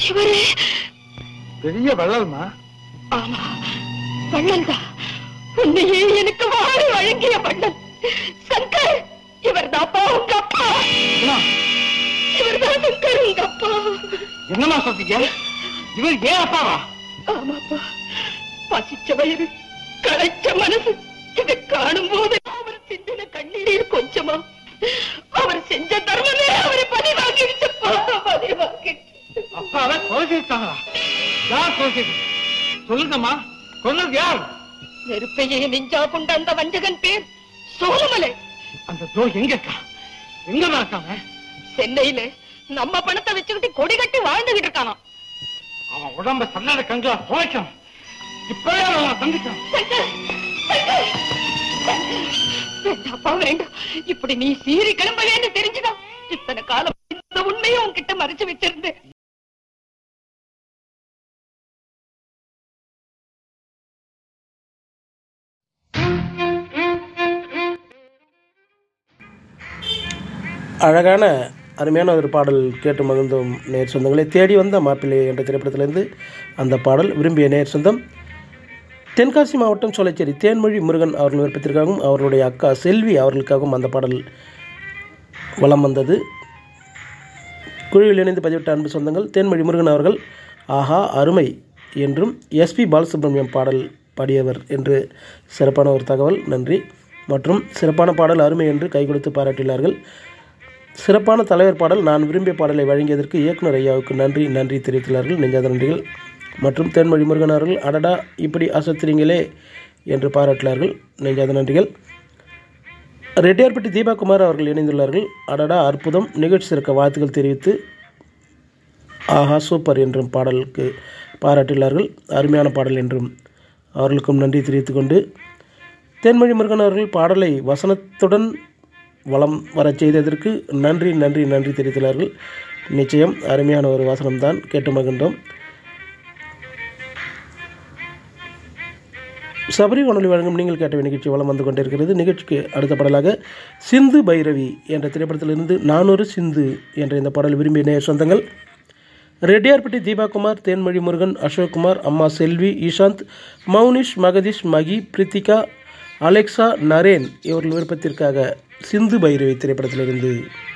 இவரே பெரிய வள்ளல்மா ஆமா வள்ளல் தான் உன்னையே எனக்கு வாழி வழங்கிய வள்ளல் சங்கர் இவர் தாப்பா உங்க அப்பா இவர் தான் சங்கர் உங்க அப்பா என்னமா சொல்றீங்க இவர் ஏன் அப்பாவா ஆமாப்பா பசிச்ச வயிறு களைச்ச மனசு இதை காணும் போது அவர் சிந்தின கண்ணீர் கொஞ்சமா அவர் செஞ்ச தர்மமே அவரை பதி வாங்கிடுச்சப்பா பதி வாங்கிடுச்சு அப்பாவை கொலை செய்தாங்களா யார் கொலை செய்தது சொல்லுங்கம்மா கொன்னது யார் நெருப்பையே நெஞ்சா கொண்ட அந்த வஞ்சகன் பேர் சோழமலை அந்த துரோகி எங்க இருக்கா எங்க இருக்காம சென்னையில நம்ம பணத்தை வச்சுக்கிட்டு கொடி கட்டி வாழ்ந்துகிட்டு இருக்கானாம் அவன் உடம்ப சல்லட கங்களா துவைக்கணும் இப்பவே அவனை தண்டிக்கணும் சங்கர், சங்கர், சங்கர். வேண்டாப்பா வேண்டாம் இப்படி நீ சீறி கிளம்பவேன்னு தெரிஞ்சுதான் இத்தனை காலம் இந்த உண்மையை உன்கிட்ட மறைச்சு வச்சிருந்தேன் அழகான அருமையான ஒரு பாடல் கேட்டு மகிழ்ந்தோம் நேர் சொந்தங்களை தேடி வந்த மாப்பிள்ளை என்ற திரைப்படத்திலிருந்து அந்த பாடல் விரும்பிய நேர் சொந்தம் தென்காசி மாவட்டம் சோலைச்சேரி தேன்மொழி முருகன் அவர்கள் விருப்பத்திற்காகவும் அவர்களுடைய அக்கா செல்வி அவர்களுக்காகவும் அந்த பாடல் வலம் வந்தது குழுவில் இணைந்து பதிவிட்ட அன்பு சொந்தங்கள் தேன்மொழி முருகன் அவர்கள் ஆஹா அருமை என்றும் எஸ்பி பாலசுப்ரமணியம் பாடல் பாடியவர் என்று சிறப்பான ஒரு தகவல் நன்றி மற்றும் சிறப்பான பாடல் அருமை என்று கை கொடுத்து பாராட்டியுள்ளார்கள் சிறப்பான தலைவர் பாடல் நான் விரும்பிய பாடலை வழங்கியதற்கு இயக்குனர் ஐயாவுக்கு நன்றி நன்றி தெரிவித்துள்ளார்கள் நெஞ்சாத நன்றிகள் மற்றும் தேன்மொழி முருகன் அவர்கள் அடடா இப்படி அசத்துறீங்களே என்று பாராட்டினார்கள் நெஞ்சாத நன்றிகள் ரெட்டியார்பட்டி தீபாகுமார் அவர்கள் இணைந்துள்ளார்கள் அடடா அற்புதம் நிகழ்ச்சி சிறக்க வாழ்த்துக்கள் தெரிவித்து ஆஹா சூப்பர் என்றும் பாடலுக்கு பாராட்டியுள்ளார்கள் அருமையான பாடல் என்றும் அவர்களுக்கும் நன்றி தெரிவித்துக் கொண்டு தேன்மொழி முருகன் அவர்கள் பாடலை வசனத்துடன் வளம் வரச் செய்ததற்கு நன்றி நன்றி நன்றி தெரிவித்துள்ளார்கள் நிச்சயம் அருமையான ஒரு வசனம்தான் கேட்டு மகிழ்ந்தோம் சபரி வானொலி வழங்கும் நீங்கள் கேட்ட நிகழ்ச்சி வளம் வந்து கொண்டிருக்கிறது நிகழ்ச்சிக்கு அடுத்த பாடலாக சிந்து பைரவி என்ற திரைப்படத்திலிருந்து நானூறு சிந்து என்ற இந்த பாடல் விரும்பிய நேயர் சொந்தங்கள் ரெட்டியார்பட்டி தீபாகுமார் தேன்மொழி முருகன் அசோக்குமார் அம்மா செல்வி ஈஷாந்த் மௌனிஷ் மகதீஷ் மகி பிரித்திகா அலெக்சா நரேன் இவர்கள் விருப்பத்திற்காக சிந்து பைரவி திரைப்படத்திலிருந்து